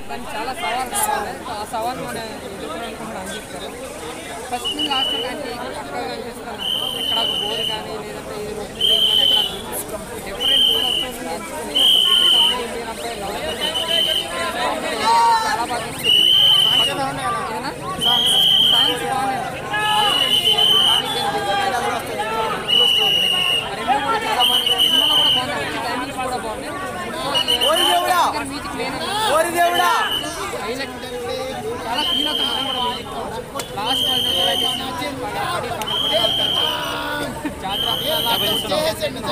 దానికి చాలా సవాల్ కావాలి ఆ సవాల్ మన ఎదుర్కోవడానికి కూడా అందిస్తారు ఫస్ట్ నుంచి లాస్ట్ వరకు అంటే పక్కగా కనిపిస్తాను ఎక్కడ బోర్ కానీ లేదంటే ఇది రొటీన్ కానీ ఎక్కడ డిఫరెంట్ వస్తుంది ఎంచుకొని ఒక బ్రిటిష్ అమ్మాయి ఇండియన్ అబ్బాయి లవ్ చాలా బాగా ఇచ్చింది ఏనా? సాంగ్స్ బాగున్నాయి రెండు కూడా చాలా బాగున్నాయి సినిమాలో కూడా బాగున్నాయి టైమింగ్స్ కూడా బాగున్నాయి మ్యూజిక్ లేని ఓరి దేవుడా హైలైట్ చాలా ఫీల్ అవుతాం మనం కూడా మ్యూజిక్ లాస్ట్ పడి పగలపడి వెళ్తారు జాతర అలాగే అవుతారు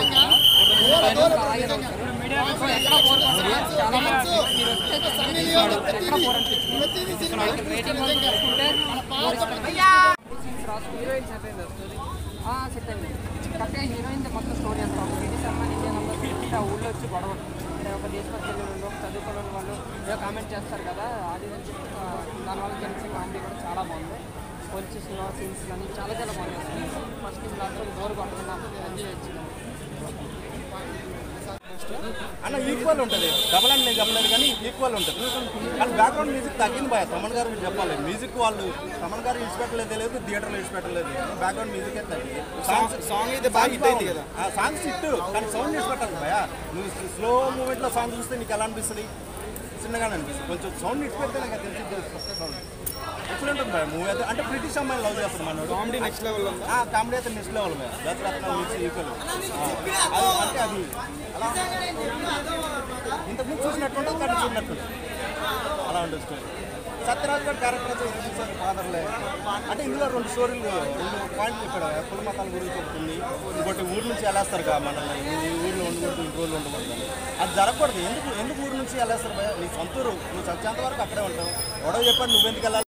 సో ఎక్కడ బోర్ కొట్టదు. చాలా బాగుంది మీరు వస్తే చూడండి. ఎక్కడ బోర్ అనిపించింది రేటింగ్ వాళ్ళు చూసుకుంటే four ఇస్తారు. హీరోయిన్ సెట్ అయింది స్టోరీ సెట్ అయింది కరెక్ట్గా హీరోయిన్ మొత్తం స్టోరీ అంతా ఒక బ్రిటిష్ అమ్మాయి ఇండియన్ అమ్మాయి ఆ ఊళ్ళో వచ్చి గొడవ అంటే ఒక దేశభక్తులు వాళ్ళు ఒక చదువుకోలేని వాళ్ళు ఏదో కామెంట్ చేస్తారు కదా అది ఇది అని చెప్పి, ఆ, దానివల్ల తెలిసి కామెడీ కూడా చాలా బాగుంది పోలీస్ సినిమా సీన్స్ కానీ చాలా చాలా బాగుంది ఫస్ట్ లాస్ట్ బోర్ కొట్టకుండా ఎంజాయ్ వచ్చింది అన్న ఈక్వల్ ఉంటుంది డబల్ అని నేను చెప్పలేదు కానీ ఈక్వల్ ఉంటుంది కానీ బ్యాక్గ్రౌండ్ మ్యూజిక్ తగ్గింది భయ తమన్ గారు మీరు చెప్పాలి మ్యూజిక్ వాళ్ళు తమన్ గారు ఇన్స్పెక్టర్ లేదు థియేటర్లో ఇన్స్పెక్టర్ లేదు బ్యాక్గ్రౌండ్ మ్యూజిక్ తగ్గి సాంగ్స్ సాంగ్ అయితే బాగా హిట్ అయింది కదా సాంగ్స్ హిట్ కానీ సౌండ్ ఇన్స్పెక్టర్ భయ నువ్వు స్లో మూమెంట్లో సాంగ్ చూస్తే నీకు ఎలా అనిపిస్తుంది చిన్నగానే అనిపిస్తుంది కొంచెం సౌండ్ ఇన్స్పెక్టర్ నాకు తెలిసి సౌండ్ ఎక్సలెంట్ ఉంది భయ మూవీ అయితే అంటే బ్రిటిష్ అమ్మాయిని లవ్ చేస్తాడు మనోడు కామెడీ నెక్స్ట్ లెవెల్ ఉంది ఆ కామెడీ అయితే నెక్స్ట్ లెవెల్ భయ దసరత్న మిక్స్ ఈక్వల్ అది అంటే అది అలా ఇంతకుముందు చూసినట్టుంటే కానీ చూసినట్టు అలా ఉంటుంది స్టోరీ సత్యరాజు గారి క్యారెక్టర్ అయితే ఏం చూసారు ఫాదర్లే అంటే ఇందులో రెండు స్టోరీలు రెండు పాయింట్లు చెప్పాడు కుల మతాల గురించి ఒకటి ఉంది ఇంకోటి ఊరు నుంచి వెళ్ళేస్తారు కదా మనల్ని ఈ ఊర్లో ఉండకూడదు ఇంటి రోజులు ఉండకూడదు అని. అది జరగకూడదు ఎందుకు ఎందుకు ఊరు నుంచి వెళ్ళేస్తారు భయ నీ సొంత ఊరు నువ్వు చచ్చేంత వరకు అక్కడే ఉంటావు గొడవ చెప్పాడు నువ్వెందుకు వెళ్ళాలి